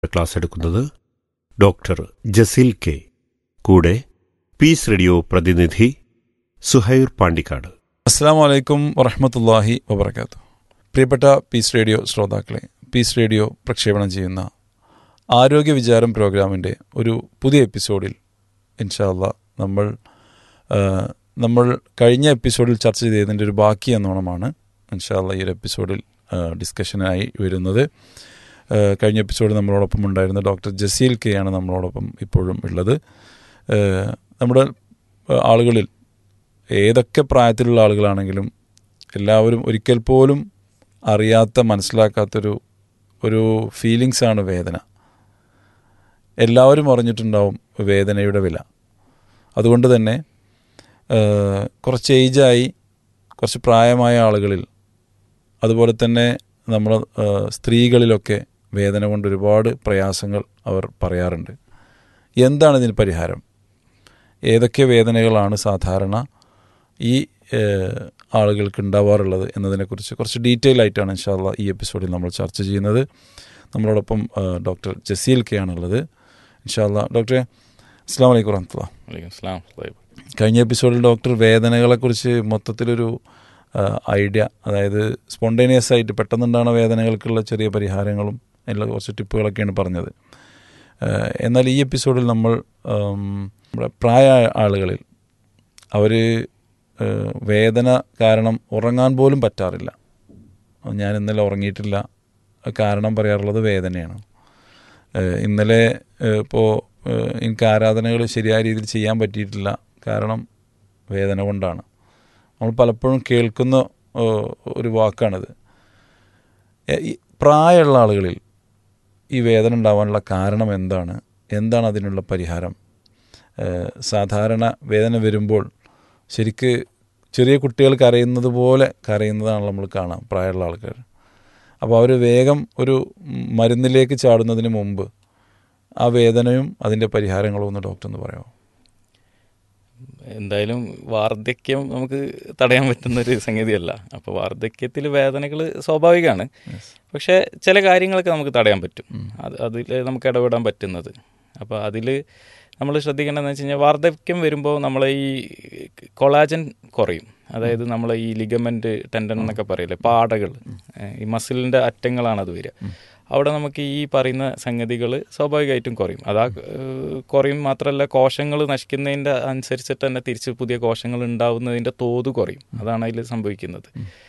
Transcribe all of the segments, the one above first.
Class എടുക്കുന്നത് doctor Jaseel K കൂടെ peace radio പ്രതിനിധി സുഹൈർ പാണ്ടിക്കാട് അസ്സാം വലൈക്കും വറഹമത്തല്ലാഹി വബർക്കാത്തു പ്രിയപ്പെട്ട പീസ് റേഡിയോ ശ്രോതാക്കളെ പീസ് റേഡിയോ പ്രക്ഷേപണം ചെയ്യുന്ന ആരോഗ്യ വിചാരം പ്രോഗ്രാമിൻ്റെ ഒരു പുതിയ എപ്പിസോഡിൽ ഇൻഷാല്ല നമ്മൾ ആ, നമ്മൾ കഴിഞ്ഞ എപ്പിസോഡിൽ ചർച്ച ചെയ്തതിൻ്റെ ഒരു ബാക്കി എന്നോണമാണ് ഇൻഷാല്ല ഈ ഒരു എപ്പിസോഡിൽ ആ, ഡിസ്കഷനായി വരുന്നത് ആ, കഴിഞ്ഞ എപ്പിസോഡിൽ നമ്മളോടൊപ്പം ഉണ്ടായിരുന്ന ഡോക്ടർ ജസീൽ കെ ആണ് നമ്മളോടൊപ്പം ഇപ്പോഴും ഉള്ളത് ആ, നമ്മുടെ ആ, ആളുകളിൽ ഏതൊക്കെ പ്രായത്തിലുള്ള ആളുകളാണെങ്കിലും എല്ലാവരും ഒരിക്കൽ പോലും അറിയാത്ത മനസ്സിലാക്കാത്തൊരു ഒരു ഫീലിങ്സാണ് വേദന എല്ലാവരും അറിഞ്ഞിട്ടുണ്ടാവും വേദനയുടെ വില അതുകൊണ്ട് തന്നെ ആ, കുറച്ച് ഏജായി കുറച്ച് പ്രായമായ ആളുകളിൽ അതുപോലെ തന്നെ നമ്മുടെ ആ, സ്ത്രീകളിലൊക്കെ വേദന കൊണ്ട് ഒരുപാട് പ്രയാസങ്ങൾ അവർ പറയാറുണ്ട് എന്താണ് ഇതിന് പരിഹാരം ഏതൊക്കെ വേദനകളാണ് സാധാരണ ഈ ഏഹ്, ആളുകൾക്ക് ഉണ്ടാവാറുള്ളത് എന്നതിനെക്കുറിച്ച് കുറച്ച് ഡീറ്റെയിൽ ആയിട്ടാണ് ഇൻഷാല്ല ഈ എപ്പിസോഡിൽ നമ്മൾ ചർച്ച ചെയ്യുന്നത് നമ്മളോടൊപ്പം ആ, ഡോക്ടർ ജസീൽ കെ ആണുള്ളത് ഇൻഷാല്ല ഡോക്ടറെ അസ്സാം വലൈക്കും വറഹമത്തുള്ള വലൈക്കും സ്ലാം കഴിഞ്ഞ എപ്പിസോഡിൽ ഡോക്ടർ വേദനകളെക്കുറിച്ച് മൊത്തത്തിലൊരു ആ, ഐഡിയ അതായത് സ്പോണ്ടേനിയസ് ആയിട്ട് പെട്ടെന്നുണ്ടാകുന്ന വേദനകൾക്കുള്ള ചെറിയ പരിഹാരങ്ങളും എല്ലാ കുറച്ച് ടിപ്പുകളൊക്കെയാണ് പറഞ്ഞത് ആ, എന്നാൽ ഈ എപ്പിസോഡിൽ നമ്മൾ ആം, നമ്മുടെ പ്രായ ആളുകളിൽ അവർ വേദന കാരണം ഉറങ്ങാൻ പോലും പറ്റാറില്ല ഞാൻ ഇന്നലെ ഉറങ്ങിയിട്ടില്ല കാരണം പറയാറുള്ളത് വേദനയാണ് ഏഹ് ഇന്നലെ ഇപ്പോൾ എനിക്ക് ആരാധനകൾ ശരിയായ രീതിയിൽ ചെയ്യാൻ പറ്റിയിട്ടില്ല കാരണം വേദന കൊണ്ടാണ് നമ്മൾ പലപ്പോഴും കേൾക്കുന്ന ഏഹ്, ഒരു വാക്കാണിത് എ- ഈ പ്രായമുള്ള ആളുകളിൽ ഈ വേദന ഉണ്ടാവാനുള്ള കാരണം എന്താണ് എന്താണ് അതിനുള്ള പരിഹാരം ഏഹ്, സാധാരണ വേദന വരുമ്പോൾ ശരിക്ക് ചെറിയ കുട്ടികൾ കരയുന്നത് പോലെ കരയുന്നതാണ് നമ്മൾ കാണാം പ്രായമുള്ള ആൾക്കാർ അപ്പോൾ അവർ വേഗം ഒരു മരുന്നിലേക്ക് ചാടുന്നതിന് മുമ്പ് ആ വേദനയും അതിൻ്റെ പരിഹാരങ്ങളും ഒന്ന് ഡോക്ടർ എന്ന് പറയാമോ എന്തായാലും വാർദ്ധക്യം നമുക്ക് തടയാൻ പറ്റുന്ന ഒരു സംഗതിയല്ല അപ്പോൾ വാർദ്ധക്യത്തിൽ വേദനകൾ സ്വാഭാവികമാണ് പക്ഷേ ചില കാര്യങ്ങളൊക്കെ നമുക്ക് തടയാൻ പറ്റും അത് അതിൽ നമുക്ക് ഇടപെടാൻ പറ്റുന്നത് അപ്പോൾ അതിൽ നമ്മൾ ശ്രദ്ധിക്കേണ്ടതെന്ന് വെച്ച് കഴിഞ്ഞാൽ വാർദ്ധക്യം വരുമ്പോൾ നമ്മളെ ഈ കൊളാജൻ കുറയും അതായത് നമ്മളെ ഈ ലിഗമെന്റ് ടെൻഡൻ എന്നൊക്കെ പറയില്ലേ പാടകൾ ഏഹ് ഈ മസിലിൻ്റെ അറ്റങ്ങളാണ് അത് വരിക അവിടെ നമുക്ക് ഈ പറയുന്ന സംഗതികൾ സ്വാഭാവികമായിട്ടും കുറയും അതാ ഏഹ് കുറയും മാത്രമല്ല കോശങ്ങൾ നശിക്കുന്നതിൻ്റെ അനുസരിച്ചിട്ട് തന്നെ തിരിച്ച് പുതിയ കോശങ്ങൾ ഉണ്ടാവുന്നതിൻ്റെ തോത് കുറയും അതാണ് അതിൽ സംഭവിക്കുന്നത്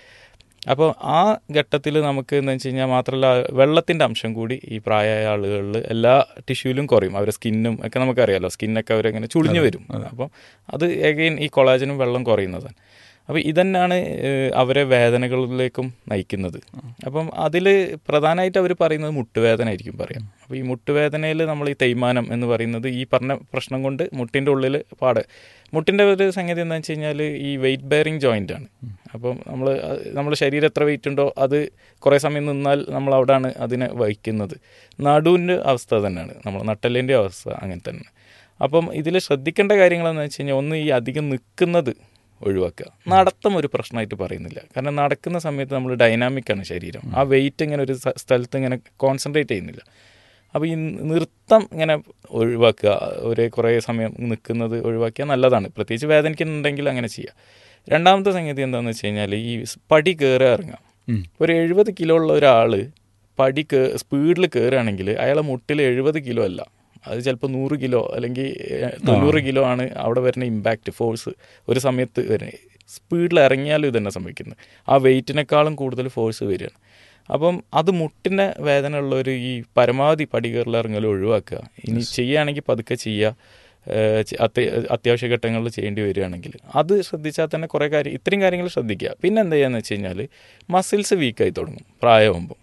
അപ്പോൾ ആ ഘട്ടത്തിൽ നമുക്ക് എന്ന് വെച്ച് കഴിഞ്ഞാൽ മാത്രമല്ല വെള്ളത്തിൻ്റെ അംശം കൂടി ഈ പ്രായമായ ആളുകളിൽ എല്ലാ ടിഷ്യൂലും കുറയും അവരുടെ സ്കിന്നും ഒക്കെ നമുക്കറിയാലോ സ്കിന്നൊക്കെ അവരങ്ങനെ ചുളിഞ്ഞു വരും അപ്പം അത് എഗെയിൻ ഈ കൊളാജനും വെള്ളം കുറയുന്നതാണ് അപ്പോൾ ഇതന്നെയാണ് ഏഹ്, അവരെ വേദനകളിലേക്കും നയിക്കുന്നത് അപ്പം അതിൽ പ്രധാനമായിട്ട് അവർ പറയുന്നത് മുട്ടുവേദന ആയിരിക്കും പറയാം അപ്പോൾ ഈ മുട്ടുവേദനയിൽ നമ്മൾ ഈ തേയ്മാനം എന്ന് പറയുന്നത് ഈ പറഞ്ഞ പ്രശ്നം കൊണ്ട് മുട്ടിൻ്റെ ഉള്ളിൽ പാട് മുട്ടിൻ്റെ ഒരു സംഗതി എന്താണെന്ന് വെച്ച് കഴിഞ്ഞാൽ ഈ വെയിറ്റ് ബെയറിങ് ജോയിൻ്റ് ആണ് അപ്പം നമ്മൾ നമ്മുടെ ശരീരം എത്ര വെയിറ്റ് ഉണ്ടോ അത് കുറേ സമയം നിന്നാൽ നമ്മൾ അവിടെയാണ് അതിനെ വഹിക്കുന്നത് നടുവിൻ്റെ അവസ്ഥ തന്നെയാണ് നമ്മൾ നട്ടലിൻ്റെ അവസ്ഥ അങ്ങനെ തന്നെ അപ്പം ഇതിൽ ശ്രദ്ധിക്കേണ്ട കാര്യങ്ങളെന്ന് വെച്ച് കഴിഞ്ഞാൽ ഒന്ന് ഈ അധികം നിൽക്കുന്നത് ഒഴിവാക്കുക നടത്തം ഒരു പ്രശ്നമായിട്ട് പറയുന്നില്ല കാരണം നടക്കുന്ന സമയത്ത് നമ്മൾ ഡൈനാമിക് ആണ് ശരീരം ആ വെയിറ്റ് ഇങ്ങനെ ഒരു സ്ഥ- സ്ഥലത്ത് ഇങ്ങനെ കോൺസെൻട്രേറ്റ് ചെയ്യുന്നില്ല അപ്പോൾ ഈ നൃത്തം ഇങ്ങനെ ഒഴിവാക്കുക ഒരേ കുറേ സമയം നിൽക്കുന്നത് ഒഴിവാക്കിയാൽ നല്ലതാണ് പ്രത്യേകിച്ച് വേദനിക്കുന്നുണ്ടെങ്കിൽ അങ്ങനെ ചെയ്യുക രണ്ടാമത്തെ സംഗതി എന്താണെന്ന് വെച്ച് കഴിഞ്ഞാൽ ഈ പടി കയറുക ഇറങ്ങാം ഒരു എഴുപത് കിലോ ഉള്ള ഒരാൾ പടി കേ സ്പീഡിൽ കയറുകയാണെങ്കിൽ അയാളെ മുട്ടിൽ എഴുപത് കിലോ അല്ല അത് ചിലപ്പോൾ നൂറ് കിലോ അല്ലെങ്കിൽ ഏഹ്, തൊണ്ണൂറ് കിലോ ആണ് അവിടെ വരുന്ന ഇമ്പാക്റ്റ് ഫോഴ്സ് ഒരു സമയത്ത് വരുന്നത് സ്പീഡിൽ ഇറങ്ങിയാലും ഇത് തന്നെ സംഭവിക്കുന്നത് ആ വെയിറ്റിനേക്കാളും കൂടുതൽ ഫോഴ്സ് വരികയാണ് അപ്പം അത് മുട്ടിൻ്റെ വേദന ഉള്ളവർ ഈ പരമാവധി പടി കയറൽ ഇറങ്ങൽ ഒഴിവാക്കുക ഇനി ചെയ്യുകയാണെങ്കിൽ പതുക്കെ ചെയ്യുക ഏഹ് ചെ- അത്യ അത്യാവശ്യ ഘട്ടങ്ങളിൽ ചെയ്യേണ്ടി വരികയാണെങ്കിൽ അത് ശ്രദ്ധിച്ചാൽ തന്നെ കുറേ കാര്യം ഇത്രയും കാര്യങ്ങൾ ശ്രദ്ധിക്കുക പിന്നെ എന്താ ചെയ്യാന്ന് വെച്ച് കഴിഞ്ഞാൽ മസിൽസ് വീക്കായി തുടങ്ങും പ്രായമാകുമ്പോൾ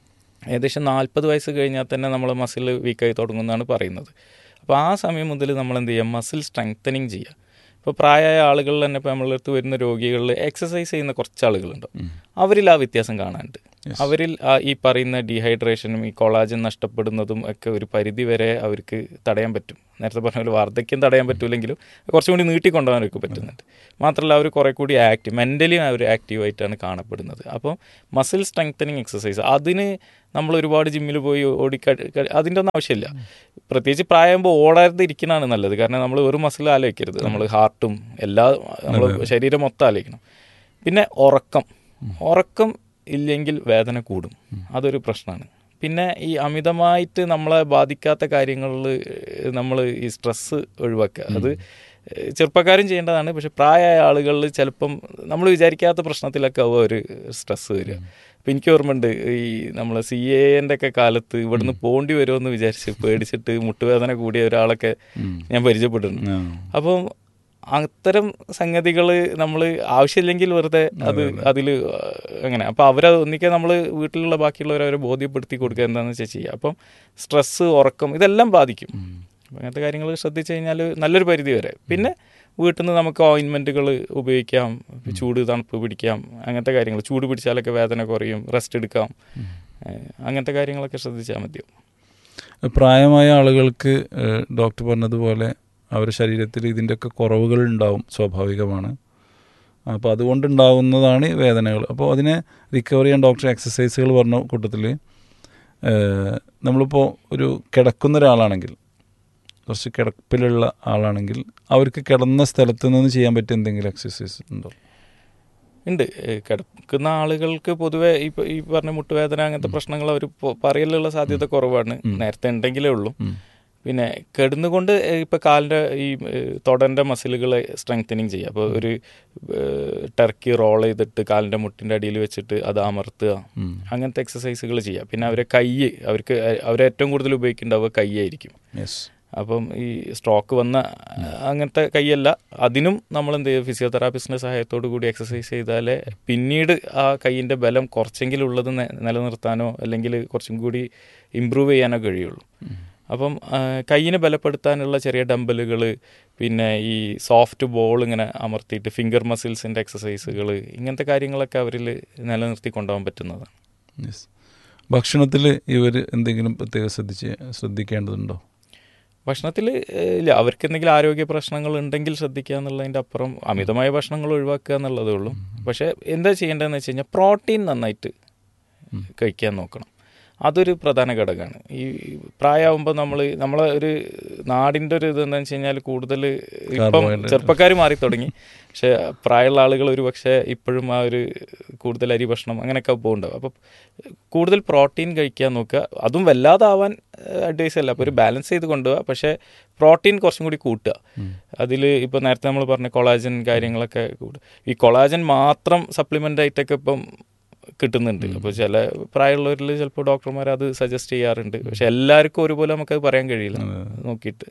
ഏകദേശം നാൽപ്പത് വയസ്സ് കഴിഞ്ഞാൽ തന്നെ നമ്മൾ മസിൽ വീക്കായി തുടങ്ങുമെന്നാണ് പറയുന്നത് അപ്പോൾ ആ സമയം മുതൽ നമ്മൾ എന്ത് ചെയ്യുക മസിൽ സ്ട്രെങ്തനിങ് ചെയ്യുക ഇപ്പോൾ പ്രായമായ ആളുകളിൽ തന്നെ ഇപ്പോൾ നമ്മളെ അടുത്ത് വരുന്ന രോഗികളിൽ എക്സസൈസ് ചെയ്യുന്ന കുറച്ച് ആളുകളുണ്ട് അവരിൽ ആ വ്യത്യാസം കാണാനുണ്ട് അവരിൽ ആ ഈ പറയുന്ന ഡീഹൈഡ്രേഷനും ഈ കൊളാജൻ നഷ്ടപ്പെടുന്നതും ഒക്കെ ഒരു പരിധി വരെ അവർക്ക് തടയാൻ പറ്റും നേരത്തെ പറഞ്ഞ പോലെ വാർദ്ധക്യം തടയാൻ പറ്റൂലെങ്കിലും കുറച്ചും കൂടി നീട്ടിക്കൊണ്ടുപോകാൻ അവർക്ക് പറ്റുന്നുണ്ട് മാത്രമല്ല അവർ കുറെ കൂടി ആക്റ്റീവ് മെൻ്റലി അവർ ആക്റ്റീവായിട്ടാണ് കാണപ്പെടുന്നത് അപ്പോൾ മസിൽ സ്ട്രെങ്തനിങ് എക്സസൈസ് അതിന് നമ്മൾ ഒരുപാട് ജിമ്മിൽ പോയി ഓടി അതിൻ്റെ ഒന്നും ആവശ്യമില്ല പ്രത്യേകിച്ച് പ്രായമാകുമ്പോൾ ഓടാതെ ഇരിക്കണതാണ് നല്ലത് കാരണം നമ്മൾ ഒരു മസിൽ ആലോചിക്കരുത് നമ്മൾ ഹാർട്ടും എല്ലാ നമ്മൾ ശരീരം മൊത്തം ആലോചിക്കണം പിന്നെ ഉറക്കം ഉറക്കം ഇല്ലെങ്കിൽ വേദന കൂടും അതൊരു പ്രശ്നമാണ് പിന്നെ ഈ അമിതമായിട്ട് നമ്മളെ ബാധിക്കാത്ത കാര്യങ്ങളിൽ നമ്മൾ ഈ സ്ട്രെസ്സ് ഒഴിവാക്കുക അത് ചെറുപ്പക്കാരും ചെയ്യേണ്ടതാണ് പക്ഷെ പ്രായമായ ആളുകളിൽ ചിലപ്പം നമ്മൾ വിചാരിക്കാത്ത പ്രശ്നത്തിലൊക്കെ ആവുക ഒരു സ്ട്രെസ്സ് വരിക അപ്പം എനിക്ക് ഓർമ്മയുണ്ട് ഈ നമ്മൾ സി എൻ്റെ ഒക്കെ കാലത്ത് ഇവിടുന്ന് പോണ്ടി വരുമെന്ന് വിചാരിച്ച് പേടിച്ചിട്ട് മുട്ടുവേദന കൂടിയ ഒരാളൊക്കെ ഞാൻ പരിചയപ്പെട്ടിട്ടുണ്ട് അപ്പം അത്തരം സംഗതികൾ നമ്മൾ ആവശ്യമില്ലെങ്കിൽ വെറുതെ അത് അതിൽ അങ്ങനെ അപ്പോൾ അവരത് ഒന്നിക്കാൻ നമ്മൾ വീട്ടിലുള്ള ബാക്കിയുള്ളവരെ അവരെ ബോധ്യപ്പെടുത്തി കൊടുക്കുക എന്താണെന്ന് വെച്ചാൽ ചെയ്യുക അപ്പം സ്ട്രെസ്സ് ഉറക്കം ഇതെല്ലാം ബാധിക്കും അങ്ങനത്തെ കാര്യങ്ങൾ ശ്രദ്ധിച്ചു കഴിഞ്ഞാൽ നല്ലൊരു പരിധി വരെ പിന്നെ വീട്ടിൽ നിന്ന് നമുക്ക് ഓയിൻമെൻറ്റുകൾ ഉപയോഗിക്കാം ചൂട് തണുപ്പ് പിടിക്കാം അങ്ങനത്തെ കാര്യങ്ങൾ ചൂട് പിടിച്ചാലൊക്കെ വേദന കുറയും റെസ്റ്റ് എടുക്കാം അങ്ങനത്തെ കാര്യങ്ങളൊക്കെ ശ്രദ്ധിച്ചാൽ മതിയാവും പ്രായമായ ആളുകൾക്ക് ഡോക്ടർ പറഞ്ഞതുപോലെ അവരുടെ ശരീരത്തിൽ ഇതിൻ്റെയൊക്കെ കുറവുകൾ ഉണ്ടാവും സ്വാഭാവികമാണ് അപ്പോൾ അതുകൊണ്ടുണ്ടാവുന്നതാണ് വേദനകൾ അപ്പോൾ അതിനെ റിക്കവർ ചെയ്യാൻ ഡോക്ടർ എക്സസൈസുകൾ പറഞ്ഞ കൂട്ടത്തിൽ നമ്മളിപ്പോൾ ഒരു കിടക്കുന്ന ഒരാളാണെങ്കിൽ കുറച്ച് കിടപ്പിലുള്ള ആളാണെങ്കിൽ അവർക്ക് കിടന്ന സ്ഥലത്ത് നിന്ന് ചെയ്യാൻ പറ്റിയ എന്തെങ്കിലും എക്സസൈസ് ഉണ്ടോ ഉണ്ട് കിടക്കുന്ന ആളുകൾക്ക് പൊതുവെ ഈ ഈ പറഞ്ഞ മുട്ടുവേദന അങ്ങനത്തെ പ്രശ്നങ്ങൾ അവർ പറയലുള്ള സാധ്യത കുറവാണ് നേരത്തെ ഉണ്ടെങ്കിലേ ഉള്ളൂ പിന്നെ കിടന്നുകൊണ്ട് ഇപ്പം കാലിൻ്റെ ഈ തൊടൻ്റെ മസിലുകളെ സ്ട്രെങ്തനിങ് ചെയ്യുക അപ്പോൾ ഒരു ടർക്കി റോൾ ചെയ്തിട്ട് കാലിൻ്റെ മുട്ടിൻ്റെ അടിയിൽ വെച്ചിട്ട് അത് അമർത്തുക അങ്ങനത്തെ എക്സസൈസുകൾ ചെയ്യുക പിന്നെ അവരെ കൈ അവർക്ക് അവരെ ഏറ്റവും കൂടുതൽ ഉപയോഗിക്കേണ്ടാവുക കൈയായിരിക്കും അപ്പം ഈ സ്ട്രോക്ക് വന്ന അങ്ങനത്തെ കൈയല്ല അതിനും നമ്മൾ എന്ത് ചെയ്യും ഫിസിയോതെറാപ്പിസ്റ്റിൻ്റെ സഹായത്തോടു കൂടി എക്സസൈസ് ചെയ്താലേ പിന്നീട് ആ കൈയിൻ്റെ ബലം കുറച്ചെങ്കിലും ഉള്ളത് നിലനിർത്താനോ അല്ലെങ്കിൽ കുറച്ചും കൂടി ഇമ്പ്രൂവ് ചെയ്യാനോ കഴിയുള്ളൂ അപ്പം കൈയിനെ ബലപ്പെടുത്താനുള്ള ചെറിയ ഡമ്പലുകൾ പിന്നെ ഈ സോഫ്റ്റ് ബോൾ ഇങ്ങനെ അമർത്തിയിട്ട് ഫിംഗർ മസിൽസിൻ്റെ എക്സസൈസുകൾ ഇങ്ങനത്തെ കാര്യങ്ങളൊക്കെ അവരിൽ നിലനിർത്തി കൊണ്ടുപോകാൻ പറ്റുന്നതാണ് ഭക്ഷണത്തിൽ ഇവർ എന്തെങ്കിലും പ്രത്യേകം ശ്രദ്ധിച്ച് ശ്രദ്ധിക്കേണ്ടതുണ്ടോ ഭക്ഷണത്തിൽ ഇല്ല അവർക്ക് എന്തെങ്കിലും ആരോഗ്യ പ്രശ്നങ്ങൾ ഉണ്ടെങ്കിൽ ശ്രദ്ധിക്കുക എന്നുള്ളതിൻ്റെ അപ്പുറം അമിതമായ ഭക്ഷണങ്ങൾ ഒഴിവാക്കുക എന്നുള്ളതേ ഉള്ളൂ പക്ഷേ എന്താ ചെയ്യേണ്ടതെന്ന് വെച്ച് കഴിഞ്ഞാൽ പ്രോട്ടീൻ നന്നായിട്ട് കഴിക്കാൻ നോക്കണം അതൊരു പ്രധാന ഘടകമാണ് ഈ പ്രായമാകുമ്പോൾ നമ്മൾ നമ്മളെ ഒരു നാടിൻ്റെ ഒരു ഇത് എന്താണെന്ന് വെച്ച് കഴിഞ്ഞാൽ കൂടുതൽ ഇപ്പം ചെറുപ്പക്കാർ മാറി തുടങ്ങി പക്ഷേ പ്രായമുള്ള ആളുകൾ ഒരു പക്ഷേ ഇപ്പോഴും ആ ഒരു കൂടുതൽ അരി ഭക്ഷണം അങ്ങനെയൊക്കെ പോകുന്നുണ്ടാവും അപ്പോൾ കൂടുതൽ പ്രോട്ടീൻ കഴിക്കാൻ നോക്കുക അതും വല്ലാതാവാൻ അഡ്വൈസ് അല്ല അപ്പോൾ ഒരു ബാലൻസ് ചെയ്ത് കൊണ്ടുപോകുക പക്ഷേ പ്രോട്ടീൻ കുറച്ചും കൂടി കൂട്ടുക അതിൽ ഇപ്പോൾ നേരത്തെ നമ്മൾ പറഞ്ഞ കൊളാജൻ കാര്യങ്ങളൊക്കെ കൂടുക ഈ കൊളാജൻ മാത്രം സപ്ലിമെൻ്റ് ആയിട്ടൊക്കെ ഇപ്പം കിട്ടുന്നുണ്ട് അപ്പോൾ ചില പ്രായമുള്ളവരിൽ ചിലപ്പോൾ ഡോക്ടർമാർ അത് സജസ്റ്റ് ചെയ്യാറുണ്ട് പക്ഷെ എല്ലാവർക്കും ഒരുപോലെ നമുക്കത് പറയാൻ കഴിയില്ല നോക്കിയിട്ട്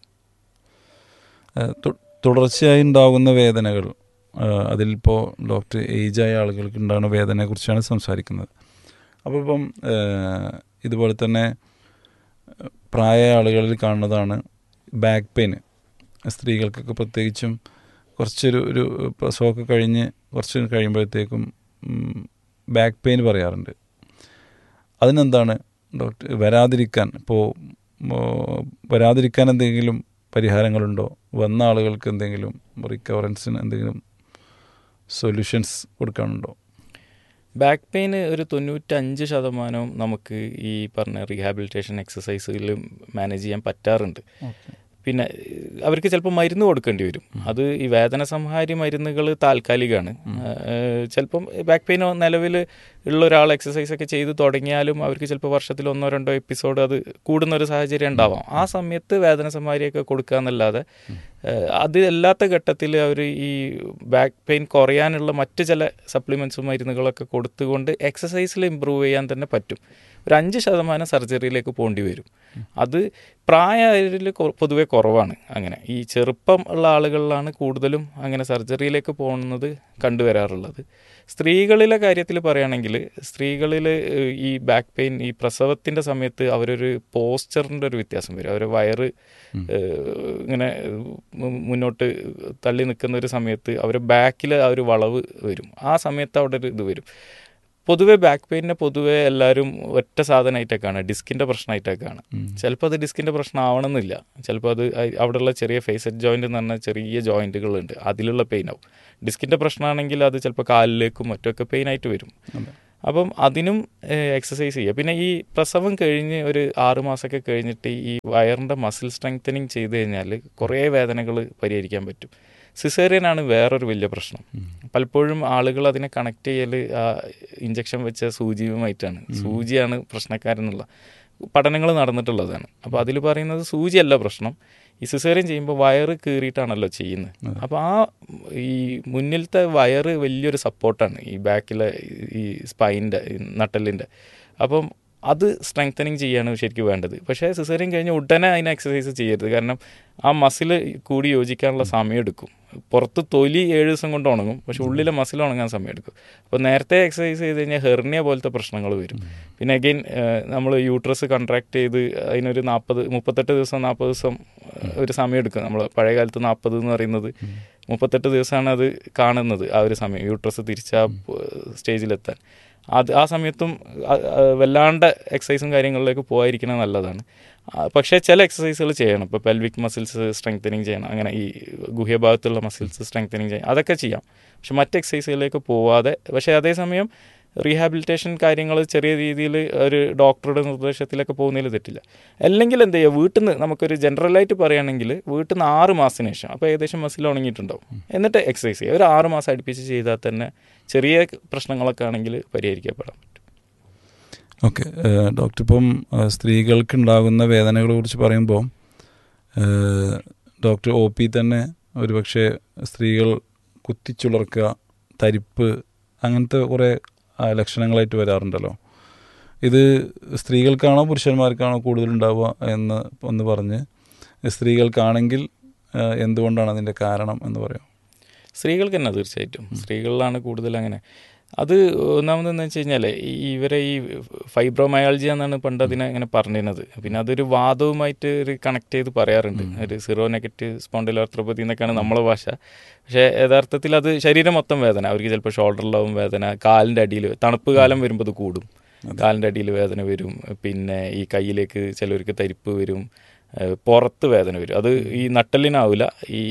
തുടർച്ചയായി ഉണ്ടാകുന്ന വേദനകൾ അതിലിപ്പോൾ ഡോക്ടർ ഏജായ ആളുകൾക്ക് ഉണ്ടാകുന്ന വേദനയെക്കുറിച്ചാണ് സംസാരിക്കുന്നത് അപ്പോൾ ഇപ്പം ഇതുപോലെ തന്നെ പ്രായമായ ആളുകളിൽ കാണുന്നതാണ് ബാക്ക് പെയിൻ സ്ത്രീകൾക്കൊക്കെ പ്രത്യേകിച്ചും കുറച്ചൊരു ഒരു പ്രസവമൊക്കെ കഴിഞ്ഞ് കുറച്ച് കഴിയുമ്പോഴത്തേക്കും ബാക്ക് പെയിൻ പറയാറുണ്ട് അതിനെന്താണ് ഡോക്ടർ വരാതിരിക്കാൻ ഇപ്പോൾ വരാതിരിക്കാൻ എന്തെങ്കിലും പരിഹാരങ്ങളുണ്ടോ വന്ന ആളുകൾക്ക് എന്തെങ്കിലും റിക്കവറൻസിന് എന്തെങ്കിലും സൊല്യൂഷൻസ് കൊടുക്കാനുണ്ടോ ബാക്ക് പെയിൻ ഒരു തൊണ്ണൂറ്റഞ്ച് ശതമാനവും നമുക്ക് ഈ പറഞ്ഞ റീഹാബിലിറ്റേഷൻ എക്സസൈസുകളിൽ മാനേജ് ചെയ്യാൻ പറ്റാറുണ്ട് പിന്നെ അവർക്ക് ചിലപ്പോൾ മരുന്ന് കൊടുക്കേണ്ടി വരും അത് ഈ വേദന സംഹാരി മരുന്നുകൾ താൽക്കാലികമാണ് ചിലപ്പം ബാക്ക് പെയിൻ നിലവിൽ ഉള്ള ഒരാൾ എക്സസൈസ് ഒക്കെ ചെയ്ത് തുടങ്ങിയാലും അവർക്ക് ചിലപ്പോൾ വർഷത്തിൽ ഒന്നോ രണ്ടോ എപ്പിസോഡ് അത് കൂടുന്ന ഒരു സാഹചര്യം ഉണ്ടാവാം ആ സമയത്ത് വേദന സംഹാരിയൊക്കെ കൊടുക്കുക എന്നല്ലാതെ അത് അല്ലാത്ത ഘട്ടത്തിൽ അവർ ഈ ബാക്ക് പെയിൻ കുറയാനുള്ള മറ്റ് ചില സപ്ലിമെൻസും മരുന്നുകളൊക്കെ കൊടുത്തുകൊണ്ട് എക്സസൈസിൽ ഇമ്പ്രൂവ് ചെയ്യാൻ തന്നെ പറ്റും ഒരു അഞ്ച് ശതമാനം സർജറിയിലേക്ക് പോകേണ്ടി വരും അത് പ്രായമായവരിൽ പൊതുവെ കുറവാണ് അങ്ങനെ ഈ ചെറുപ്പം ഉള്ള ആളുകളിലാണ് കൂടുതലും അങ്ങനെ സർജറിയിലേക്ക് പോകുന്നത് കണ്ടുവരാറുള്ളത് സ്ത്രീകളിലെ കാര്യത്തിൽ പറയുകയാണെങ്കിൽ സ്ത്രീകളിൽ ഈ ബാക്ക് പെയിൻ ഈ പ്രസവത്തിൻ്റെ സമയത്ത് അവരൊരു പോസ്ചറിൻ്റെ ഒരു വ്യത്യാസം വരും അവരെ വയറ് ഇങ്ങനെ മുന്നോട്ട് തള്ളി നിൽക്കുന്ന ഒരു സമയത്ത് അവർ ബാക്കിൽ ആ ഒരു വളവ് വരും ആ സമയത്ത് അവിടെ ഒരു ഇത് വരും പൊതുവെ ബാക്ക് പെയിനെ പൊതുവെ എല്ലാവരും ഒറ്റ സാധനമായിട്ടൊക്കെയാണ് ഡിസ്കിൻ്റെ പ്രശ്നമായിട്ടൊക്കെയാണ് ചിലപ്പോൾ അത് ഡിസ്കിൻ്റെ പ്രശ്നം ആവണമെന്നില്ല ചിലപ്പോൾ അത് അവിടെയുള്ള ചെറിയ ഫേസറ്റ് ജോയിൻ്റ് എന്ന് പറഞ്ഞാൽ ചെറിയ ജോയിൻറ്റുകളുണ്ട് അതിലുള്ള പെയിൻ ആവും ഡിസ്കിൻ്റെ പ്രശ്നമാണെങ്കിൽ അത് ചിലപ്പോൾ കാലിലേക്കും മറ്റൊക്കെ പെയിൻ ആയിട്ട് വരും അപ്പം അതിനും എക്സസൈസ് ചെയ്യുക പിന്നെ ഈ പ്രസവം കഴിഞ്ഞ് ഒരു ആറ് മാസമൊക്കെ കഴിഞ്ഞിട്ട് ഈ വയറിൻ്റെ മസിൽ സ്ട്രെങ്തനിങ് ചെയ്ത് കഴിഞ്ഞാൽ കുറേ വേദനകൾ പരിഹരിക്കാൻ പറ്റും സിസേറിയൻ ആണ് വേറൊരു വലിയ പ്രശ്നം പലപ്പോഴും ആളുകൾ അതിനെ കണക്ട് ചെയ്യൽ ഇഞ്ചക്ഷൻ വെച്ച സൂചിയുമായിട്ടാണ് സൂചിയാണ് പ്രശ്നക്കാരെന്നുള്ള പഠനങ്ങൾ നടന്നിട്ടുള്ളതാണ് അപ്പോൾ അതിൽ പറയുന്നത് സൂചിയല്ല പ്രശ്നം ഈ സിസേറിയൻ ചെയ്യുമ്പോൾ വയറ് കീറിയിട്ടാണല്ലോ ചെയ്യുന്നത് അപ്പോൾ ആ ഈ മുന്നിലത്തെ വയറ് വലിയൊരു സപ്പോർട്ടാണ് ഈ ബാക്കിലെ ഈ സ്പൈൻ്റെ നട്ടലിൻ്റെ അപ്പം അത് സ്ട്രെങ്തനിങ് ചെയ്യാണ് ശരിക്കും വേണ്ടത് പക്ഷേ സിസേറിയൻ കഴിഞ്ഞ് ഉടനെ അതിനെ എക്സസൈസ് ചെയ്യരുത് കാരണം ആ മസിൽ കൂടി യോജിക്കാനുള്ള സമയം എടുക്കും പുറത്ത് തൊലി ഏഴ് ദിവസം കൊണ്ട് ഉണങ്ങും പക്ഷെ ഉള്ളിലെ മസിൽ ഉണങ്ങാൻ സമയം എടുക്കും അപ്പോൾ നേരത്തെ എക്സസൈസ് ചെയ്ത് കഴിഞ്ഞാൽ ഹെർണിയ പോലത്തെ പ്രശ്നങ്ങൾ വരും പിന്നെ അഗെയിൻ നമ്മൾ യൂട്രസ് കൺട്രാക്ട് ചെയ്ത് അതിനൊരു നാൽപ്പത് മുപ്പത്തെട്ട് ദിവസം നാൽപ്പത് ദിവസം ഒരു സമയം എടുക്കും നമ്മൾ പഴയ കാലത്ത് നാൽപ്പത് എന്ന് പറയുന്നത് മുപ്പത്തെട്ട് ദിവസമാണ് അത് കാണുന്നത് ആ ഒരു സമയം യൂട്രസ് തിരിച്ച സ്റ്റേജിലെത്താൻ അത് ആ സമയത്തും വല്ലാണ്ട് എക്സസൈസും കാര്യങ്ങളിലേക്ക് പോകാതിരിക്കുന്നത് നല്ലതാണ് പക്ഷേ ചില എക്സസൈസുകൾ ചെയ്യണം ഇപ്പോൾ പെൽവിക് മസിൽസ് സ്ട്രെങ്തനിങ് ചെയ്യണം അങ്ങനെ ഈ ഗുഹ്യഭാഗത്തുള്ള മസിൽസ് സ്ട്രെങ്തനിങ് ചെയ്യണം അതൊക്കെ ചെയ്യാം പക്ഷെ മറ്റ് എക്സസൈസുകളിലേക്ക് പോവാതെ പക്ഷേ അതേസമയം റീഹാബിലിറ്റേഷൻ കാര്യങ്ങൾ ചെറിയ രീതിയിൽ ഒരു ഡോക്ടറുടെ നിർദ്ദേശത്തിലൊക്കെ പോകുന്നതിൽ തെറ്റില്ല അല്ലെങ്കിൽ എന്ത് ചെയ്യുക വീട്ടിൽ നിന്ന് നമുക്കൊരു ജനറലായിട്ട് പറയുകയാണെങ്കിൽ വീട്ടിൽ നിന്ന് ആറ് മാസത്തിന് ശേഷം അപ്പോൾ ഏകദേശം മസിൽ ഉണങ്ങിയിട്ടുണ്ടാവും എന്നിട്ട് എക്സസൈസ് ചെയ്യുക ഒരു ആറ് മാസം അടുപ്പിച്ച് ചെയ്താൽ തന്നെ ചെറിയ പ്രശ്നങ്ങളൊക്കെ ആണെങ്കിൽ പരിഹരിക്കപ്പെടാം ഓക്കെ ഡോക്ടർ ഇപ്പം സ്ത്രീകൾക്ക് ഉണ്ടാകുന്ന വേദനകളെ കുറിച്ച് പറയുമ്പോൾ ഡോക്ടർ ഒ പി തന്നെ ഒരുപക്ഷെ സ്ത്രീകൾ കുത്തിച്ചുളർക്കുക തരിപ്പ് അങ്ങനത്തെ കുറേ ലക്ഷണങ്ങളായിട്ട് വരാറുണ്ടല്ലോ ഇത് സ്ത്രീകൾക്കാണോ പുരുഷന്മാർക്കാണോ കൂടുതലുണ്ടാവുക എന്ന് ഒന്ന് പറഞ്ഞ് സ്ത്രീകൾക്കാണെങ്കിൽ എന്തുകൊണ്ടാണ് അതിൻ്റെ കാരണം എന്ന് പറയാം സ്ത്രീകൾക്ക് തന്നെ തീർച്ചയായിട്ടും സ്ത്രീകളിലാണ് കൂടുതൽ അങ്ങനെ അത് ഒന്നാമതെന്ന് വെച്ച് കഴിഞ്ഞാൽ ഇവരെ ഈ ഫൈബ്രോമയാൾജി എന്നാണ് പണ്ട് അതിനെ ഇങ്ങനെ പറഞ്ഞിരുന്നത് പിന്നെ അതൊരു വാദവുമായിട്ട് ഒരു കണക്ട് ചെയ്ത് പറയാറുണ്ട് ഒരു സീറോ നെഗറ്റീവ് സ്പോണ്ടിലോർത്രോപ്പതി എന്നൊക്കെയാണ് നമ്മളെ ഭാഷ പക്ഷേ യഥാർത്ഥത്തിൽ അത് ശരീരം മൊത്തം വേദന അവർക്ക് ചിലപ്പോൾ ഷോൾഡറിലാവും വേദന കാലിൻ്റെ അടിയിൽ തണുപ്പ് കാലം വരുമ്പോൾ അത് കൂടും കാലിൻ്റെ അടിയിൽ വേദന വരും പിന്നെ ഈ കയ്യിലേക്ക് ചിലവർക്ക് തരിപ്പ് വരും പുറത്ത് വേദന വരും അത് ഈ നട്ടലിനാവില്ല ഈ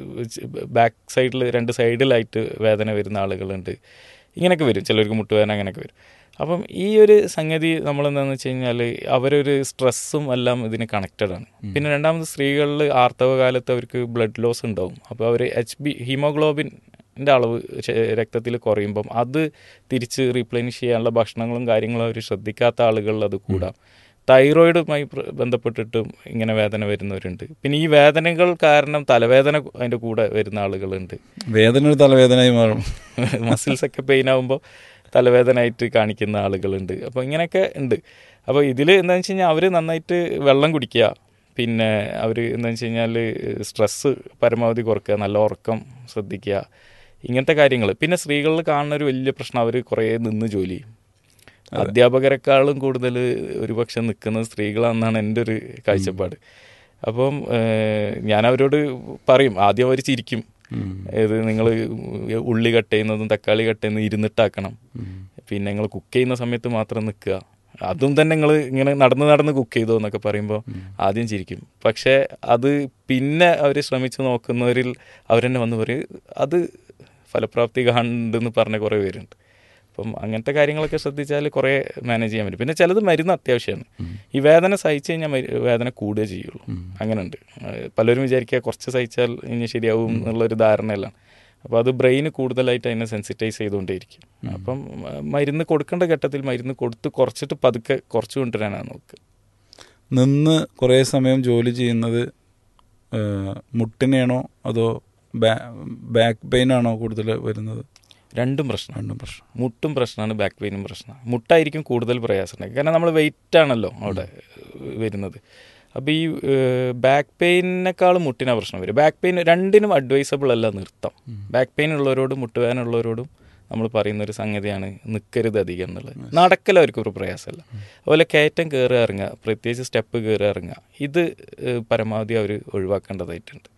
ബാക്ക് സൈഡിൽ രണ്ട് സൈഡിലായിട്ട് വേദന വരുന്ന ആളുകളുണ്ട് ഇങ്ങനെയൊക്കെ വരും ചിലർക്ക് മുട്ടുവേദന അങ്ങനെയൊക്കെ വരും അപ്പം ഈ ഒരു സംഗതി നമ്മളെന്താണെന്ന് വെച്ച് കഴിഞ്ഞാൽ അവരൊരു സ്ട്രെസ്സും എല്ലാം ഇതിന് കണക്റ്റഡ് ആണ് പിന്നെ രണ്ടാമത് സ്ത്രീകളിൽ ആർത്തവ കാലത്ത് അവർക്ക് ബ്ലഡ് ലോസ് ഉണ്ടാവും അപ്പോൾ അവർ എച്ച് ബി ഹീമോഗ്ലോബിൻ്റെ അളവ് രക്തത്തിൽ കുറയുമ്പം അത് തിരിച്ച് റീപ്ലേനിഷ് ചെയ്യാനുള്ള ഭക്ഷണങ്ങളും കാര്യങ്ങളും അവർ ശ്രദ്ധിക്കാത്ത ആളുകളിൽ അത് കൂടാം തൈറോയിഡുമായി ബന്ധപ്പെട്ടിട്ടും ഇങ്ങനെ വേദന വരുന്നവരുണ്ട് പിന്നെ ഈ വേദനകൾ കാരണം തലവേദന അതിൻ്റെ കൂടെ വരുന്ന ആളുകളുണ്ട് വേദന ഒരു തലവേദനയായി മാറും മസിൽസ് ഒക്കെ പെയിൻ ആകുമ്പോൾ തലവേദനയായിട്ട് കാണിക്കുന്ന ആളുകളുണ്ട് അപ്പോൾ ഇങ്ങനെയൊക്കെ ഉണ്ട് അപ്പോൾ ഇതിൽ എന്താണെന്ന് വെച്ച് കഴിഞ്ഞാൽ അവർ നന്നായിട്ട് വെള്ളം കുടിക്കുക പിന്നെ അവർ എന്താണെന്ന് വെച്ച് കഴിഞ്ഞാൽ സ്ട്രെസ്സ് പരമാവധി കുറയ്ക്കുക നല്ല ഉറക്കം ശ്രദ്ധിക്കുക ഇങ്ങനത്തെ കാര്യങ്ങൾ പിന്നെ സ്ത്രീകളിൽ കാണുന്ന ഒരു വലിയ പ്രശ്നം അവർ കുറേ നിന്ന് ജോലി ചെയ്യും അധ്യാപകരെക്കാളും കൂടുതൽ ഒരുപക്ഷെ നിൽക്കുന്നത് സ്ത്രീകളാണെന്നാണ് എൻ്റെ ഒരു കാഴ്ചപ്പാട് അപ്പം ഞാൻ അവരോട് പറയും ആദ്യം അവർ ചിരിക്കും ഏത് നിങ്ങൾ ഉള്ളി കട്ട് ചെയ്യുന്നതും തക്കാളി കട്ട് ചെയ്യുന്നതും ഇരുന്നിട്ടാക്കണം പിന്നെ നിങ്ങൾ കുക്ക് ചെയ്യുന്ന സമയത്ത് മാത്രം നിൽക്കുക അതും തന്നെ നിങ്ങൾ ഇങ്ങനെ നടന്ന് നടന്ന് കുക്ക് ചെയ്തോ എന്നൊക്കെ പറയുമ്പോൾ ആദ്യം ചിരിക്കും പക്ഷേ അത് പിന്നെ അവർ ശ്രമിച്ച് നോക്കുന്നവരിൽ അവരെന്നെ വന്ന് പറയും അത് ഫലപ്രാപ്തി കാണുന്നുണ്ടെന്ന് പറഞ്ഞ കുറേ പേരുണ്ട് അപ്പം അങ്ങനത്തെ കാര്യങ്ങളൊക്കെ ശ്രദ്ധിച്ചാൽ കുറേ മാനേജ് ചെയ്യാൻ പറ്റും പിന്നെ ചിലത് മരുന്ന് അത്യാവശ്യമാണ് ഈ വേദന സഹിച്ചു കഴിഞ്ഞാൽ വേദന കൂടുകയേ ചെയ്യുള്ളൂ അങ്ങനെയുണ്ട് പലരും വിചാരിക്കുക കുറച്ച് സഹിച്ചാൽ ഇനി ശരിയാവും എന്നുള്ളൊരു ധാരണയല്ല അപ്പോൾ അത് ബ്രെയിന് കൂടുതലായിട്ട് അതിനെ സെൻസിറ്റൈസ് ചെയ്തുകൊണ്ടേയിരിക്കും അപ്പം മരുന്ന് കൊടുക്കേണ്ട ഘട്ടത്തിൽ മരുന്ന് കൊടുത്ത് കുറച്ചിട്ട് പതുക്കെ കുറച്ച് കൊണ്ടുവരാനാണ് നോക്കുക നിന്ന് കുറേ സമയം ജോലി ചെയ്യുന്നത് മുട്ടിനെയാണോ അതോ ബാക്ക് പെയിൻ ആണോ കൂടുതൽ വരുന്നത് രണ്ടും പ്രശ്നം രണ്ടും പ്രശ്നം മുട്ടും പ്രശ്നമാണ് ബാക്ക് പെയിനും പ്രശ്നമാണ് മുട്ടായിരിക്കും കൂടുതൽ പ്രയാസം കാരണം നമ്മൾ വെയിറ്റ് ആണല്ലോ അവിടെ വരുന്നത് അപ്പോൾ ഈ ബാക്ക് പെയിനേക്കാളും മുട്ടിനാ പ്രശ്നം വരും ബാക്ക് പെയിൻ രണ്ടിനും അഡ്വൈസബിൾ അല്ല നൃത്തം ബാക്ക് പെയിൻ ഉള്ളവരോടും മുട്ടുവേദന ഉള്ളവരോടും നമ്മൾ പറയുന്ന ഒരു സംഗതിയാണ് നിൽക്കരുത് അധികം എന്നുള്ളത് നടക്കൽ അവർക്ക് ഒരു പ്രയാസമല്ല അതുപോലെ കയറ്റം കയറി ഇറങ്ങുക പ്രത്യേകിച്ച് സ്റ്റെപ്പ് കയറി ഇറങ്ങുക ഇത് പരമാവധി അവർ ഒഴിവാക്കേണ്ടതായിട്ടുണ്ട്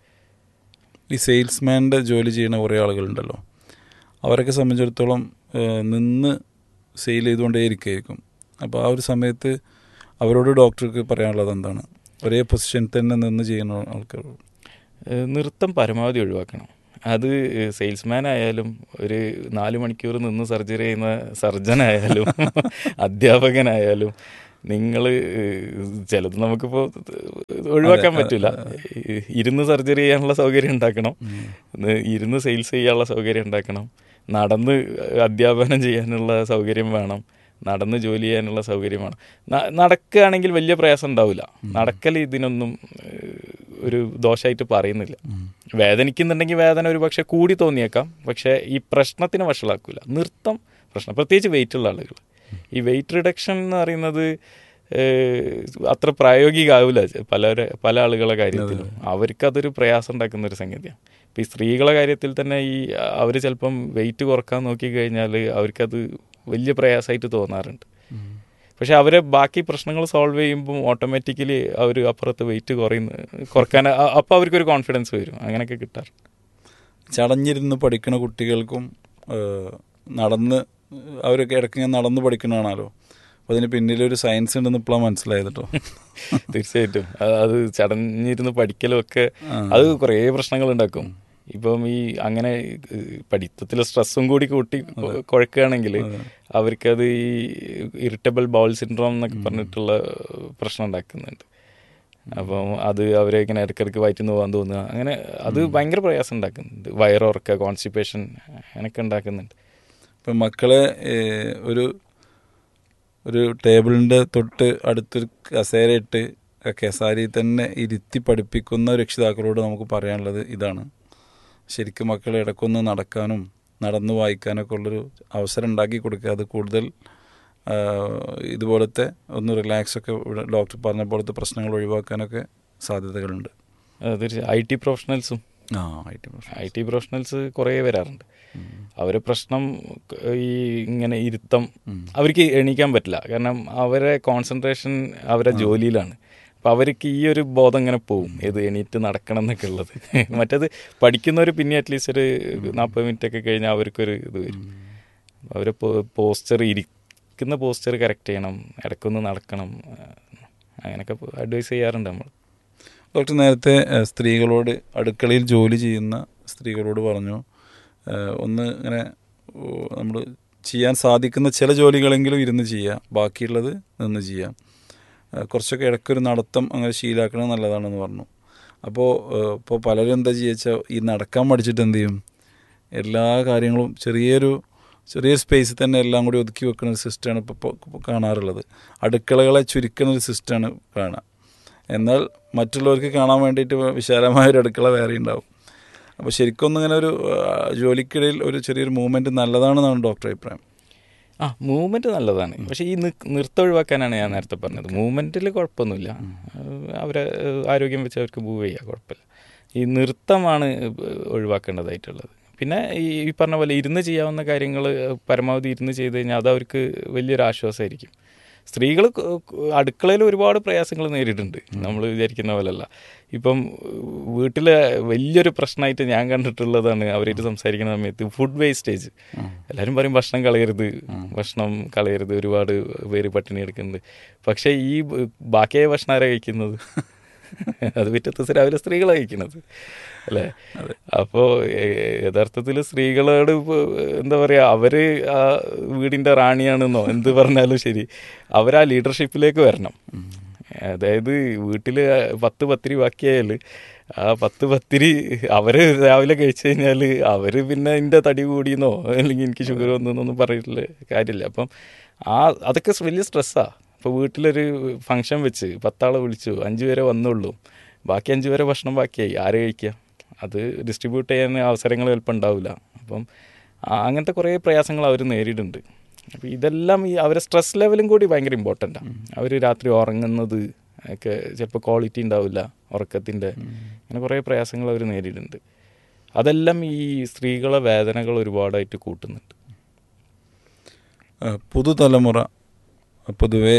ഈ സെയിൽസ്മാൻ്റെ ജോലി ചെയ്യുന്ന കുറേ ആളുകളുണ്ടല്ലോ അവരൊക്കെ സംബന്ധിച്ചിടത്തോളം നിന്ന് സെയിൽ ചെയ്തുകൊണ്ടേ ഇരിക്കുകയായിരിക്കും അപ്പോൾ ആ ഒരു സമയത്ത് അവരോട് ഡോക്ടർക്ക് പറയാനുള്ളത് എന്താണ് ഒരേ പൊസിഷനിൽ തന്നെ നിന്ന് ചെയ്യുന്ന ആൾക്കാർ നൃത്തം പരമാവധി ഒഴിവാക്കണം അത് സെയിൽസ്മാൻ ആയാലും ഒരു നാല് മണിക്കൂർ നിന്ന് സർജറി ചെയ്യുന്ന സർജനായാലും അധ്യാപകനായാലും നിങ്ങൾ ചിലത് നമുക്കിപ്പോൾ ഒഴിവാക്കാൻ പറ്റില്ല ഇരുന്ന് സർജറി ചെയ്യാനുള്ള സൗകര്യം ഉണ്ടാക്കണം ഇരുന്ന് സെയിൽസ് ചെയ്യാനുള്ള സൗകര്യം ഉണ്ടാക്കണം നടന്ന് അധ്യാപനം ചെയ്യാനുള്ള സൗകര്യം വേണം നടന്ന് ജോലി ചെയ്യാനുള്ള സൗകര്യം വേണം നടക്കുകയാണെങ്കിൽ വലിയ പ്രയാസം ഉണ്ടാവില്ല നടക്കൽ ഇതിനൊന്നും ഒരു ദോഷമായിട്ട് പറയുന്നില്ല വേദനിക്കുന്നുണ്ടെങ്കിൽ വേദന ഒരു പക്ഷെ കൂടി തോന്നിയേക്കാം പക്ഷേ ഈ പ്രശ്നത്തിന് വഷളാക്കില്ല നൃത്തം പ്രശ്നം പ്രത്യേകിച്ച് വെയിറ്റ് ഉള്ള ആളുകൾ ഈ വെയിറ്റ് റിഡക്ഷൻ എന്ന് പറയുന്നത് അത്ര പ്രായോഗികമാവില്ല പല പല ആളുകളെ കാര്യത്തിലും അവർക്കതൊരു പ്രയാസം ഉണ്ടാക്കുന്ന ഒരു സംഗതിയാണ് ഇപ്പം ഈ സ്ത്രീകളെ കാര്യത്തിൽ തന്നെ ഈ അവർ ചിലപ്പം വെയിറ്റ് കുറക്കാൻ നോക്കിക്കഴിഞ്ഞാൽ അവർക്കത് വലിയ പ്രയാസമായിട്ട് തോന്നാറുണ്ട് പക്ഷെ അവരെ ബാക്കി പ്രശ്നങ്ങൾ സോൾവ് ചെയ്യുമ്പോൾ ഓട്ടോമാറ്റിക്കലി അവർ അപ്പുറത്ത് വെയിറ്റ് കുറയുന്ന കുറക്കാൻ അപ്പോൾ അവർക്കൊരു കോൺഫിഡൻസ് വരും അങ്ങനെയൊക്കെ കിട്ടാറ് ചടഞ്ഞിരുന്ന് പഠിക്കുന്ന കുട്ടികൾക്കും നടന്ന് അവരൊക്കെ ഇടയ്ക്ക് ഞാൻ നടന്ന് പഠിക്കണതാണല്ലോ അപ്പോൾ അതിന് പിന്നിലൊരു സയൻസ് ഉണ്ടെന്ന് ഇപ്പോഴാണ് മനസ്സിലായത് കേട്ടോ തീർച്ചയായിട്ടും അത് ചടഞ്ഞിരുന്ന് പഠിക്കലും ഒക്കെ അത് കുറേ പ്രശ്നങ്ങൾ ഉണ്ടാക്കും ഇപ്പം ഈ അങ്ങനെ പഠിത്തത്തിലെ സ്ട്രെസ്സും കൂടി കൂട്ടി കുഴക്കുകയാണെങ്കിൽ അവർക്കത് ഈ ഇറിറ്റബിൾ ബൗൾ സിൻഡ്രോം എന്നൊക്കെ പറഞ്ഞിട്ടുള്ള പ്രശ്നം ഉണ്ടാക്കുന്നുണ്ട് അപ്പം അത് അവരെ ഇങ്ങനെ ഇടയ്ക്കിടയ്ക്ക് വയറ്റിന്ന് പോകാൻ തോന്നുക അങ്ങനെ അത് ഭയങ്കര പ്രയാസം ഉണ്ടാക്കുന്നുണ്ട് വയറുറക്ക കോൺസ്റ്റിപ്പേഷൻ അങ്ങനെയൊക്കെ ഉണ്ടാക്കുന്നുണ്ട് ഇപ്പം മക്കളെ ഒരു ഒരു ടേബിളിൻ്റെ തൊട്ട് അടുത്തൊരു കസേരയിട്ട് കസാരി തന്നെ ഇരുത്തി പഠിപ്പിക്കുന്ന രക്ഷിതാക്കളോട് നമുക്ക് പറയാനുള്ളത് ഇതാണ് ശരിക്കും മക്കളെ ഇടയ്ക്കൊന്ന് നടക്കാനും നടന്നു വായിക്കാനൊക്കെ ഉള്ളൊരു അവസരം ഉണ്ടാക്കി കൊടുക്കുക അത് കൂടുതൽ ഇതുപോലത്തെ ഒന്ന് റിലാക്സ് ഒക്കെ ഡോക്ടർ പറഞ്ഞ പോലത്തെ പ്രശ്നങ്ങൾ ഒഴിവാക്കാനൊക്കെ സാധ്യതകളുണ്ട് തീർച്ചയായും ഐ ടി പ്രൊഫഷണൽസും ആ I T I T professionals കുറേ വരാറുണ്ട് അവരെ പ്രശ്നം ഈ ഇങ്ങനെ ഇരുത്തം അവർക്ക് എണീക്കാൻ പറ്റില്ല കാരണം അവരെ കോൺസെൻട്രേഷൻ അവരെ ജോലിയിലാണ് അപ്പം അവർക്ക് ഈ ഒരു ബോധം ഇങ്ങനെ പോവും ഇത് എണീറ്റ് നടക്കണം എന്നൊക്കെ ഉള്ളത് മറ്റേത് പഠിക്കുന്നവർ പിന്നെ അറ്റ്ലീസ്റ്റ് ഒരു നാൽപ്പത് മിനിറ്റ് ഒക്കെ കഴിഞ്ഞാൽ അവർക്കൊരു ഇത് വരും അവരെ പോസ്റ്റർ ഇരിക്കുന്ന പോസ്റ്റർ കറക്റ്റ് ചെയ്യണം ഇടയ്ക്കൊന്ന് നടക്കണം അങ്ങനെയൊക്കെ അഡ്വൈസ് ചെയ്യാറുണ്ട് നമ്മൾ ഡോക്ടർ നേരത്തെ സ്ത്രീകളോട് അടുക്കളയിൽ ജോലി ചെയ്യുന്ന സ്ത്രീകളോട് പറഞ്ഞു ഒന്ന് ഇങ്ങനെ നമ്മൾ ചെയ്യാൻ സാധിക്കുന്ന ചില ജോലികളെങ്കിലും ഇരുന്ന് ചെയ്യാം ബാക്കിയുള്ളത് നിന്ന് ചെയ്യാം കുറച്ചൊക്കെ ഇടയ്ക്കൊരു നടത്തം അങ്ങനെ ശീലാക്കണം നല്ലതാണെന്ന് പറഞ്ഞു അപ്പോൾ ഇപ്പോൾ പലരും എന്താ ചെയ്യുക ഈ നടക്കാൻ പഠിച്ചിട്ട് എന്ത് ചെയ്യും എല്ലാ കാര്യങ്ങളും ചെറിയൊരു ചെറിയ സ്പേസിൽ തന്നെ എല്ലാം കൂടി ഒതുക്കി വെക്കുന്ന ഒരു സിസ്റ്റമാണ് ഇപ്പോൾ കാണാറുള്ളത് അടുക്കളകളെ ചുരുക്കുന്ന ഒരു സിസ്റ്റമാണ് കാണുക എന്നാൽ മറ്റുള്ളവർക്ക് കാണാൻ വേണ്ടിയിട്ട് വിശാലമായ ഒരു അടുക്കള വേറെ ഉണ്ടാവും അപ്പോൾ ശരിക്കും ഇങ്ങനെ ഒരു ജോലിക്കിടയിൽ ഒരു ചെറിയൊരു മൂവ്മെൻറ്റ് നല്ലതാണെന്നാണ് ഡോക്ടർ അഭിപ്രായം ആ മൂവ്മെൻറ്റ് നല്ലതാണ് പക്ഷേ ഈ നൃത്തം ഒഴിവാക്കാനാണ് ഞാൻ നേരത്തെ പറഞ്ഞത് മൂവ്മെൻറ്റിൽ കുഴപ്പമൊന്നുമില്ല അവരെ ആരോഗ്യം വെച്ച് അവർക്ക് മൂവ് ചെയ്യുക കുഴപ്പമില്ല ഈ നൃത്തമാണ് ഒഴിവാക്കേണ്ടതായിട്ടുള്ളത് പിന്നെ ഈ പറഞ്ഞ പോലെ ഇരുന്ന് ചെയ്യാവുന്ന കാര്യങ്ങൾ പരമാവധി ഇരുന്ന് ചെയ്ത് കഴിഞ്ഞാൽ അത് അവർക്ക് വലിയൊരു ആശ്വാസമായിരിക്കും സ്ത്രീകൾ അടുക്കളയിൽ ഒരുപാട് പ്രയാസങ്ങൾ നേരിട്ടുണ്ട് നമ്മൾ വിചാരിക്കുന്ന പോലല്ല ഇപ്പം വീട്ടിലെ വലിയൊരു പ്രശ്നമായിട്ട് ഞാൻ കണ്ടിട്ടുള്ളതാണ് അവരായിട്ട് സംസാരിക്കുന്ന സമയത്ത് ഫുഡ് വേസ്റ്റേജ് എല്ലാവരും പറയും ഭക്ഷണം കളയരുത് ഭക്ഷണം കളയരുത് ഒരുപാട് പേര് പട്ടിണി എടുക്കുന്നുണ്ട് പക്ഷേ ഈ ബാക്കിയായ ഭക്ഷണം ആരാ കഴിക്കുന്നത് അത് പിറ്റത്തെ ദിവസം രാവിലെ സ്ത്രീകളാണ് കഴിക്കുന്നത് അല്ലേ അപ്പോൾ യഥാർത്ഥത്തിൽ സ്ത്രീകളോട് എന്താ പറയുക അവര് ആ വീടിൻ്റെ റാണിയാണെന്നോ എന്ത് പറഞ്ഞാലും ശരി അവരാ ലീഡർഷിപ്പിലേക്ക് വരണം അതായത് വീട്ടിൽ പത്ത് പത്തിരി ബാക്കിയായാൽ ആ പത്ത് പത്തിരി അവര് രാവിലെ കഴിച്ചു കഴിഞ്ഞാൽ അവര് പിന്നെ എൻ്റെ തടി കൂടിയെന്നോ അല്ലെങ്കിൽ എനിക്ക് ഷുഗർ വന്നെന്നൊന്നും പറഞ്ഞിട്ടുള്ള കാര്യമില്ല അപ്പം ആ അതൊക്കെ വലിയ സ്ട്രെസ്സാണ് ഇപ്പോൾ വീട്ടിലൊരു ഫംഗ്ഷൻ വെച്ച് പത്താളെ വിളിച്ചു അഞ്ച് പേരെ വന്നുള്ളൂ ബാക്കി അഞ്ച് പേരെ ഭക്ഷണം ബാക്കിയായി ആരെ കഴിക്കുക അത് ഡിസ്ട്രിബ്യൂട്ട് ചെയ്യാൻ അവസരങ്ങൾ ചിലപ്പോൾ ഉണ്ടാവില്ല അപ്പം അങ്ങനത്തെ കുറേ പ്രയാസങ്ങൾ അവർ നേരിടുന്നുണ്ട് അപ്പോൾ ഇതെല്ലാം ഈ അവരെ സ്ട്രെസ് ലെവലും കൂടി ഭയങ്കര ഇമ്പോർട്ടൻ്റാണ് അവർ രാത്രി ഉറങ്ങുന്നത് ഒക്കെ ചിലപ്പോൾ ക്വാളിറ്റി ഉണ്ടാവില്ല ഉറക്കത്തിൻ്റെ അങ്ങനെ കുറേ പ്രയാസങ്ങൾ അവർ നേരിടുന്നുണ്ട് അതെല്ലാം ഈ സ്ത്രീകളെ വേദനകൾ ഒരുപാടായിട്ട് കൂട്ടുന്നുണ്ട് പുതുതലമുറ പൊതുവെ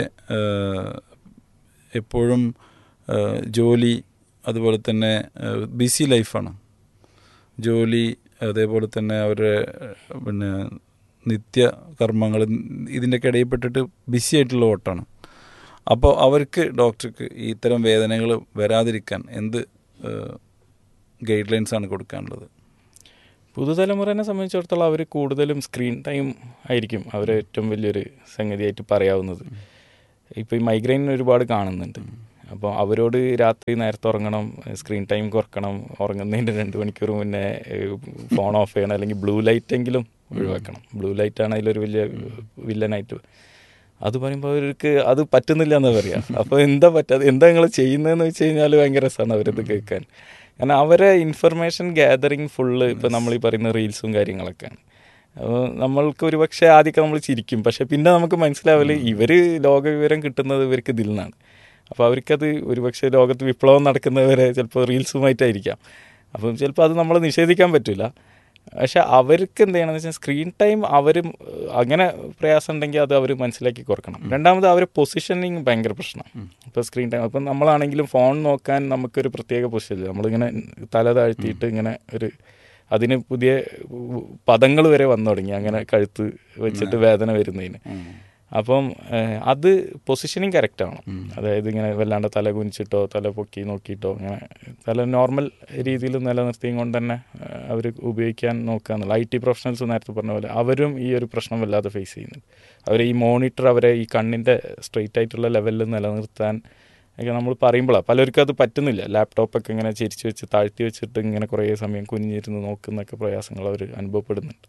എപ്പോഴും ജോലി അതുപോലെ തന്നെ ബിസി ലൈഫാണ് ജോലി അതേപോലെ തന്നെ അവരുടെ പിന്നെ നിത്യ കർമ്മങ്ങൾ ഇതിൻ്റെയൊക്കെ ഇടയിൽപ്പെട്ടിട്ട് ബിസി ആയിട്ടുള്ള ഓട്ടാണ് അപ്പോൾ അവർക്ക് ഡോക്ടർക്ക് ഇത്തരം വേദനകൾ വരാതിരിക്കാൻ എന്ത് ഗൈഡ് ലൈൻസ് ആണ് കൊടുക്കാനുള്ളത് പുതുതലമുറനെ സംബന്ധിച്ചിടത്തോളം അവർ കൂടുതലും സ്ക്രീൻ ടൈം ആയിരിക്കും അവർ ഏറ്റവും വലിയൊരു സംഗതിയായിട്ട് പറയാവുന്നത് ഇപ്പോൾ ഈ മൈഗ്രെയിൻ ഒരുപാട് കാണുന്നുണ്ട് അപ്പോൾ അവരോട് രാത്രി നേരത്തെ ഉറങ്ങണം സ്ക്രീൻ ടൈം കുറക്കണം ഉറങ്ങുന്നതിൻ്റെ രണ്ട് മണിക്കൂർ മുന്നേ ഫോൺ ഓഫ് ചെയ്യണം അല്ലെങ്കിൽ ബ്ലൂ ലൈറ്റ് എങ്കിലും ഒഴിവാക്കണം ബ്ലൂ ലൈറ്റ് ആണ് അതിലൊരു വലിയ വില്ലനായിട്ട് അത് പറയുമ്പോൾ അവർക്ക് അത് പറ്റുന്നില്ല എന്ന് പറയാം അപ്പോൾ എന്താ പറ്റാതെ എന്താ നിങ്ങൾ ചെയ്യുന്നതെന്ന് വെച്ച് കഴിഞ്ഞാൽ ഭയങ്കര രസമാണ് അവരത് കേൾക്കാൻ കാരണം അവരെ ഇൻഫർമേഷൻ ഗ്യാതറിങ് ഫുള്ള് ഇപ്പോൾ നമ്മൾ ഈ പറയുന്ന റീൽസും കാര്യങ്ങളൊക്കെയാണ് അപ്പോൾ നമ്മൾക്ക് ഒരു പക്ഷേ ആദ്യമൊക്കെ നമ്മൾ ചിരിക്കും പക്ഷെ പിന്നെ നമുക്ക് മനസ്സിലാവില്ല ഇവർ ലോകവിവരം കിട്ടുന്നത് ഇവർക്ക് ഇതിൽ നിന്നാണ് അപ്പോൾ അവർക്കത് ഒരുപക്ഷെ ലോകത്ത് വിപ്ലവം നടക്കുന്നവരെ ചിലപ്പോൾ റീൽസുമായിട്ടായിരിക്കാം അപ്പം ചിലപ്പോൾ അത് നമ്മൾ നിഷേധിക്കാൻ പറ്റില്ല പക്ഷെ അവർക്ക് എന്ത് ചെയ്യണമെന്ന് വെച്ചാൽ സ്ക്രീൻ ടൈം അവർ അങ്ങനെ പ്രയാസം ഉണ്ടെങ്കിൽ അത് അവർ മനസ്സിലാക്കി കുറക്കണം രണ്ടാമത് അവരെ പൊസിഷനിങ് ഭയങ്കര പ്രശ്നമാണ് ഇപ്പോൾ സ്ക്രീൻ ടൈം അപ്പം നമ്മളാണെങ്കിലും ഫോൺ നോക്കാൻ നമുക്കൊരു പ്രത്യേക പൊസിഷൻ നമ്മളിങ്ങനെ തല താഴ്ത്തിയിട്ട് ഇങ്ങനെ ഒരു അതിന് പുതിയ പദങ്ങൾ വരെ വന്നു തുടങ്ങി അങ്ങനെ കഴുത്ത് വെച്ചിട്ട് വേദന വരുന്നതിന് അപ്പം ഏഹ്, അത് പൊസിഷനിങ് കറക്റ്റ് ആവണം അതായത് ഇങ്ങനെ വല്ലാണ്ട് തല കുനിച്ചിട്ടോ തല പൊക്കി നോക്കിയിട്ടോ അങ്ങനെ തല നോർമൽ രീതിയിൽ നിലനിർത്തിയും കൊണ്ട് തന്നെ അവർ ഉപയോഗിക്കാൻ നോക്കുക എന്നുള്ള ഐ ടി പ്രൊഫഷണൽസ് നേരത്തെ പറഞ്ഞ പോലെ അവരും ഈ ഒരു പ്രശ്നം വല്ലാതെ ഫേസ് ചെയ്യുന്നുണ്ട് അവർ ഈ മോണിറ്റർ അവരെ ഈ കണ്ണിൻ്റെ സ്ട്രെയിറ്റ് ആയിട്ടുള്ള ലെവലിൽ നിലനിർത്താൻ ഒക്കെ നമ്മൾ പറയുമ്പോഴാണ് പലർക്കും അത് പറ്റുന്നില്ല ലാപ്ടോപ്പൊക്കെ ഇങ്ങനെ ചിരിച്ച് വെച്ച് താഴ്ത്തി വെച്ചിട്ട് ഇങ്ങനെ കുറേ സമയം കുനിഞ്ഞിരുന്ന് നോക്കുന്നൊക്കെ പ്രയാസങ്ങൾ അവർ അനുഭവപ്പെടുന്നുണ്ട്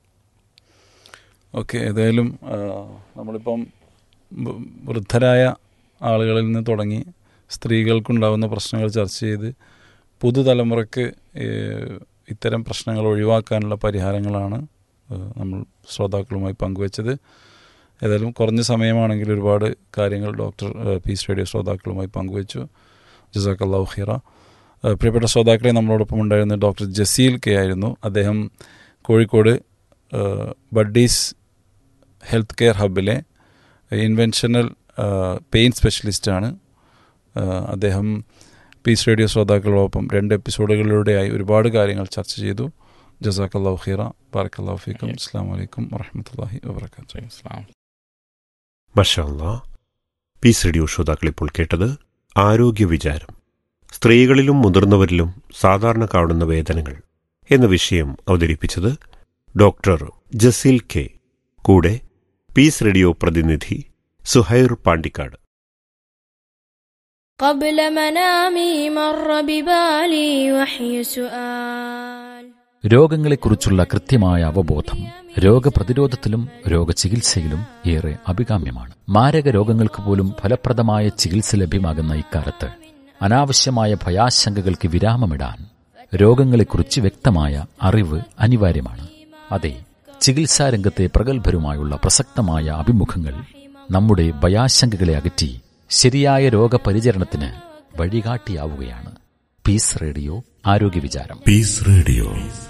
ഓക്കെ ഏതായാലും ആ, നമ്മളിപ്പം വ- വൃദ്ധരായ ആളുകളിൽ നിന്ന് തുടങ്ങി സ്ത്രീകൾക്കുണ്ടാകുന്ന പ്രശ്നങ്ങൾ ചർച്ച ചെയ്ത് പുതുതലമുറയ്ക്ക് ഏ, ഇത്തരം പ്രശ്നങ്ങൾ ഒഴിവാക്കാനുള്ള പരിഹാരങ്ങളാണ് ഏ, നമ്മൾ ശ്രോതാക്കളുമായി പങ്കുവച്ചത് ഏതായാലും കുറഞ്ഞ സമയമാണെങ്കിൽ ഒരുപാട് കാര്യങ്ങൾ ഡോക്ടർ ഏ, പീസ് റേഡിയോ ശ്രോതാക്കളുമായി പങ്കുവച്ചു ജസാഖല്ലാഹു ഖീറ ഏ, പ്രിയപ്പെട്ട ശ്രോതാക്കളെ നമ്മളോടൊപ്പം ഉണ്ടായിരുന്ന ഡോക്ടർ ജസീൽ കെ ആയിരുന്നു അദ്ദേഹം കോഴിക്കോട് ഏ, ബഡ്ഡീസ് ഹെൽത്ത് കെയർ ഹബിലെ ഇൻവെൻഷണൽ പെയിൻ സ്പെഷ്യലിസ്റ്റാണ് ആ, അദ്ദേഹം പീസ് റേഡിയോ ശ്രോതാക്കളോടൊപ്പം രണ്ട് എപ്പിസോഡുകളിലൂടെയായി ഒരുപാട് കാര്യങ്ങൾ ചർച്ച ചെയ്തു ജസാഖല്ലാഹു ഖീറ ബാറക്കല്ലാഹു ഫീക്കും അസ്സാം വലൈക്കും വറഹമത്തല്ലാഹി വാബർക്കാത്തു ഇസ്ലാം മഷാല്ല പീസ് റേഡിയോ ശ്രോതാക്കൾ ഇപ്പോൾ കേട്ടത് ആരോഗ്യ വിചാരം സ്ത്രീകളിലും മുതിർന്നവരിലും സാധാരണ കാണുന്ന വേദനകൾ എന്ന വിഷയം അവതരിപ്പിച്ചത് ഡോക്ടർ ജസീൽ കെ കൂടെ പീസ് റേഡിയോ പ്രതിനിധി സുഹൈർ പാണ്ടിക്കാട് قبل منامي مر ببالي وحي سؤال രോഗങ്ങളെക്കുറിച്ചുള്ള കൃത്യമായ അവബോധം രോഗപ്രതിരോധത്തിലും രോഗചികിത്സയിലും ഏറെ അഭികാമ്യമാണ് മാരക രോഗങ്ങൾക്ക് പോലും ഫലപ്രദമായ ചികിത്സ ലഭ്യമാകുന്ന ഇക്കാലത്ത് അനാവശ്യമായ ഭയാശങ്കകൾക്ക് വിരാമമിടാൻ രോഗങ്ങളെക്കുറിച്ച് വ്യക്തമായ അറിവ് അനിവാര്യമാണ് അതെ ചികിത്സാരംഗത്തെ പ്രഗത്ഭരുമായുള്ള പ്രസക്തമായ അഭിമുഖങ്ങൾ നമ്മുടെ ഭയാശങ്കകളെ അകറ്റി ശരിയായ രോഗപരിചരണത്തിന് വഴികാട്ടിയാവുകയാണ് പീസ് റേഡിയോ ആരോഗ്യ വിചാരം Peace Radio.